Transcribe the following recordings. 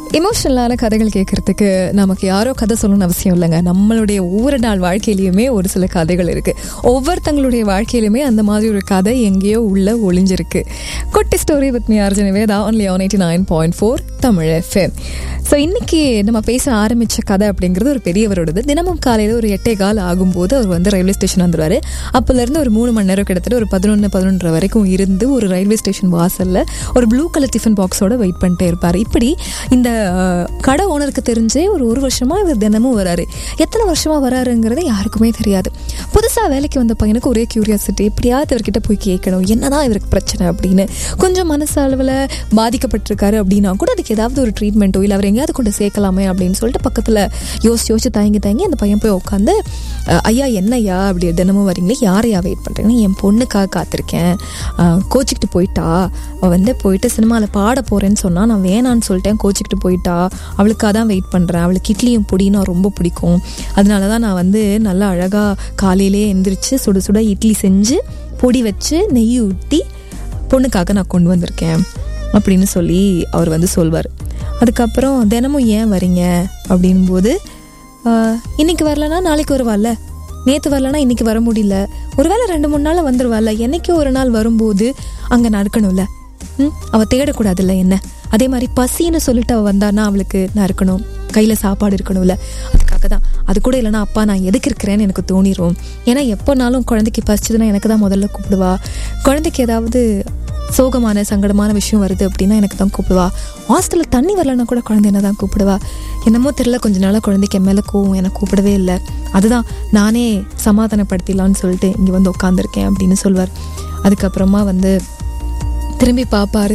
எமோஷனலான கதைகள் கேட்கறதுக்கு நமக்கு யாரோ கதை சொல்லணும்னு அவசியம் இல்லைங்க நம்மளுடைய ஒவ்வொரு நாள் வாழ்க்கையிலையுமே ஒரு சில கதைகள் இருக்கு ஒவ்வொருத்தங்களுடைய வாழ்க்கையிலுமே அந்த மாதிரி ஒரு கதை எங்கேயோ உள்ள ஒளிஞ்சிருக்கு குட்டி story with me Arjun Veda only one eighty nine point four Tamil FM so இன்னைக்கு நம்ம பேச ஆரம்பிச்ச கதை அப்படிங்கிறது ஒரு பெரியவரோடது தினமும் காலையில் ஒரு எட்டே கால் ஆகும்போது அவர் வந்து ரயில்வே ஸ்டேஷன் வந்துருவாரு அப்போலேருந்து ஒரு மூணு மணி நேரம் கிட்டத்தட்ட ஒரு பதினொன்று பதினொன்றரை வரைக்கும் இருந்து ஒரு ரயில்வே ஸ்டேஷன் வாசலில் ஒரு ப்ளூ கலர் டிஃபன் பாக்ஸோட வெயிட் பண்ணிட்டே இருப்பார் இப்படி இந்த அஹ், கடை ஓனருக்கு தெரிஞ்சே ஒரு ஒரு வருஷமா இவர் தினமும் வராரு எத்தனை வருஷமா வராருங்கிறது யாருக்குமே தெரியாது புதுசாக வேலைக்கு வந்த பையனுக்கு ஒரே கியூரியாசிட்டி எப்படியாவது இவர்கிட்ட போய் கேட்கணும் என்னதான் இவருக்கு பிரச்சனை அப்படின்னு கொஞ்சம் மனசு அளவில் பாதிக்கப்பட்டிருக்காரு அப்படின்னா கூட அதுக்கு ஏதாவது ஒரு ட்ரீட்மெண்ட்டோ இல்லை அவர் எங்கேயாவது கொண்டு சேர்க்கலாமே அப்படின்னு சொல்லிட்டு பக்கத்தில் யோசிச்சு யோசிச்சு தயங்கி தயங்கி அந்த பையன் போய் உட்காந்து அஹ், ஐயா என்னய்யா அப்படி தினமும் வரீங்களே யாரையா வெயிட் பண்ணுறீங்கன்னா என் பொண்ணுக்காக காத்திருக்கேன் அஹ், கோச்சிக்கிட்டு போயிட்டா அவள் வந்து போயிட்டு சினிமாவில் பாட போகிறேன்னு சொன்னால் நான் வேணான்னு சொல்லிட்டேன் கோச்சிக்கிட்டு போயிட்டா அவளுக்காக தான் வெயிட் பண்ணுறேன் அவளுக்கு இட்லியும் பொடினா ரொம்ப பிடிக்கும் அதனால தான் நான் வந்து நல்லா அழகாக காலையிலே எந்திரிச்சு சுட சுட இட்லி செஞ்சு பொடி வச்சு நெய் ஊற்றி பொண்ணுக்காக நான் கொண்டு வந்திருக்கேன் அப்படின்னு சொல்லி அவர் வந்து சொல்வார் அதுக்கப்புறம் தினமும் ஏன் வரீங்க அப்படின்போது ஆஹ், இன்னைக்கு வரலனா நாளைக்கு வருவாள்ல நேற்று வரலனா இன்னைக்கு வர முடியல ஒருவேளை ரெண்டு மூணு நாள் வந்துருவாள்ல என்னைக்கோ ஒரு நாள் வரும்போது அங்கே நடக்கணும்ல ம் அவள் தேடக்கூடாதுல்ல என்ன அதே மாதிரி பசின்னு சொல்லிட்டு அவள் வந்தான்னா அவளுக்கு நான் இருக்கணும் கையில் சாப்பாடு இருக்கணும்ல அதுக்காக தான் அது கூட இல்லைனா அப்பா நான் எதுக்கு இருக்கிறேன்னு எனக்கு தோணிரும் ஏன்னா எப்போனாலும் குழந்தைக்கு பசிச்சதுன்னா எனக்கு தான் முதல்ல கூப்பிடுவா குழந்தைக்கு ஏதாவது சோகமான சங்கடமான விஷயம் வருது அப்படின்னா எனக்கு தான் கூப்பிடுவா ஹாஸ்டலில் தண்ணி வரலன்னா கூட குழந்தை என்ன தான் கூப்பிடுவா என்னமோ தெரியல கொஞ்ச நாளாக குழந்தைக்கு என் மேலே கோவம் எனக்கு கூப்பிடவே இல்லை அதுதான் நானே சமாதானப்படுத்திடலான்னு சொல்லிட்டு இங்கே வந்து உட்காந்துருக்கேன் அப்படின்னு சொல்வார் அதுக்கப்புறமா வந்து திரும்பி பார்ப்பாரு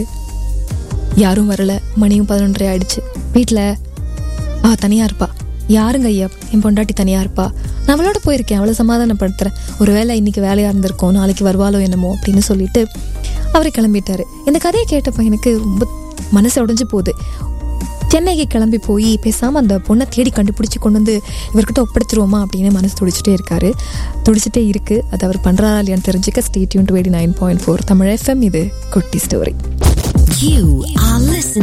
யாரும் வரல மணியும் பதினொன்றரை ஆயிடுச்சு வீட்டில் ஆ தனியாக இருப்பா யாருங்க ஐயா என் பொண்டாட்டி தனியாக இருப்பா நான் அவளோட போயிருக்கேன் அவளை சமாதானப்படுத்துறேன் ஒருவேளை இன்னைக்கு வேலையாக இருந்திருக்கோம் நாளைக்கு வருவாளோ என்னமோ அப்படின்னு சொல்லிட்டு அவர் கிளம்பிட்டாரு இந்த கதையை கேட்டப்ப எனக்கு ரொம்ப மனசு உடைஞ்சு போகுது சென்னைக்கு கிளம்பி போய் பேசாமல் அந்த பொண்ணை தேடி கண்டுபிடிச்சி கொண்டு வந்து இவர்கிட்ட ஒப்படைச்சிருவோமா அப்படின்னு மனசு துடிச்சிட்டே இருக்காரு துடிச்சிட்டே இருக்கு அது அவர் பண்ணுறாரா இல்லையான்னு தெரிஞ்சுக்க stay tuned twenty nine point four Tamil FM இது குட்டி ஸ்டோரி You are listening